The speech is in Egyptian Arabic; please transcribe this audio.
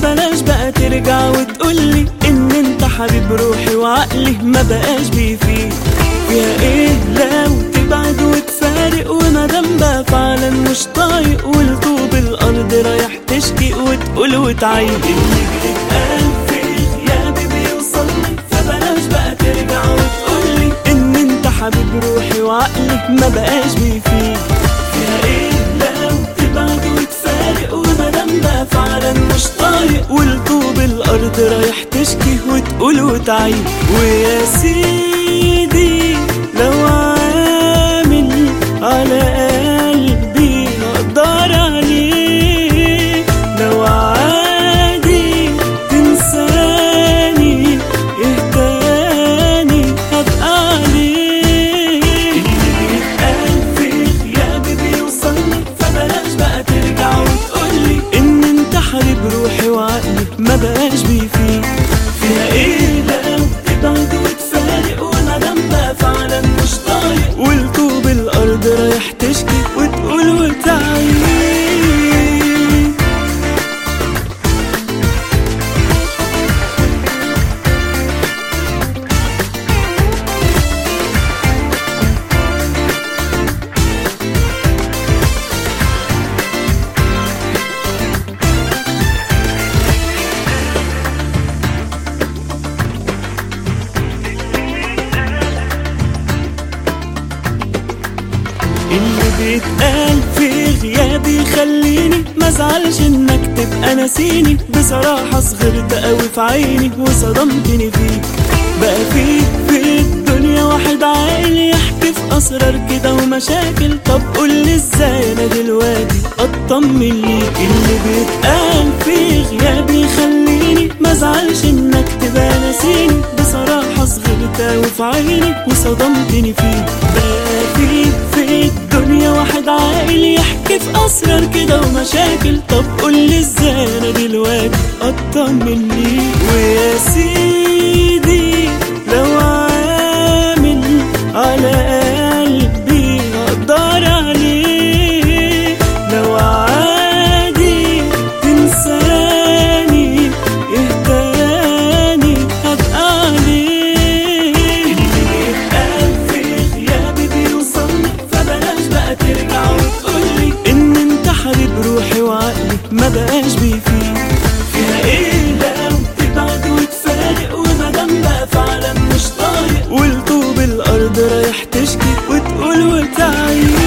فبلاش بقى ترجع وتقولي ان انت حبيب روحي وعقلي ما بقاش بيفيد فيها ايه لو تبعد وتفارق ومادام بقى فعلا مش طايق والطوب الارض رايح تشكي وتقول وتعيد اللي بيتقال في غيابي بيوصلني فبلاش بقى ترجع وتقولي ان انت حبيب روحي وعقلي ما بقاش بيفيد فيها ايه لو تبعد وتفارق ومادام بقى فعلا مش طايق والطوب الارض رايح تشكي وتقول وتعيد ويا سيدي لو عامل على قلبي اقدر عليه لو عادي تنساني اهتاني هبقى عليه اللي بيتقال في غيابي بيوصلني فبلاش بقى ترجع وتقولي ان انت حبيب روحي وعقلي ما بقاش بيفيد فيها ايه لو تبعد وتفارق ومادام بقى فعلا مش طايق والطوب الارض رايح تشكي وتقول وتعيد اللي بيتقال في غيابي يخليني مزعلش انك تبقى ناسيني بصراحة صغرت قوي في عيني وصدمتني فيك بقى في في الدنيا واحد عاقل يحكي في اسرار كده ومشاكل طب قولي ازاي انا دلوقتي اطمن ليك اللي بيتقال في غيابي يخليني مزعلش انك تبقى ناسيني بصراحة صغرت قوي في عيني وصدمتني فيك بقى في في الدنيا واحد عاقل يحكي في اسرار كده ومشاكل طب قولي ازاي انا دلوقتي اطمن ليك ويا سيدي لو عامل على قلبي اقدر عليه لو عادي تنساني اهتاني هبقى عليه اللي بيتقال في غيابي بيوصلني فبلاش بقى ترجع وتقولي ان انت حبيب روحي وعقلي ما بقاش بيفيد فيها ايه لو تبعد وتفارق ومادام بقى فعلا مش طايق والطوب الارض رايح تشكي وتقول وتعيد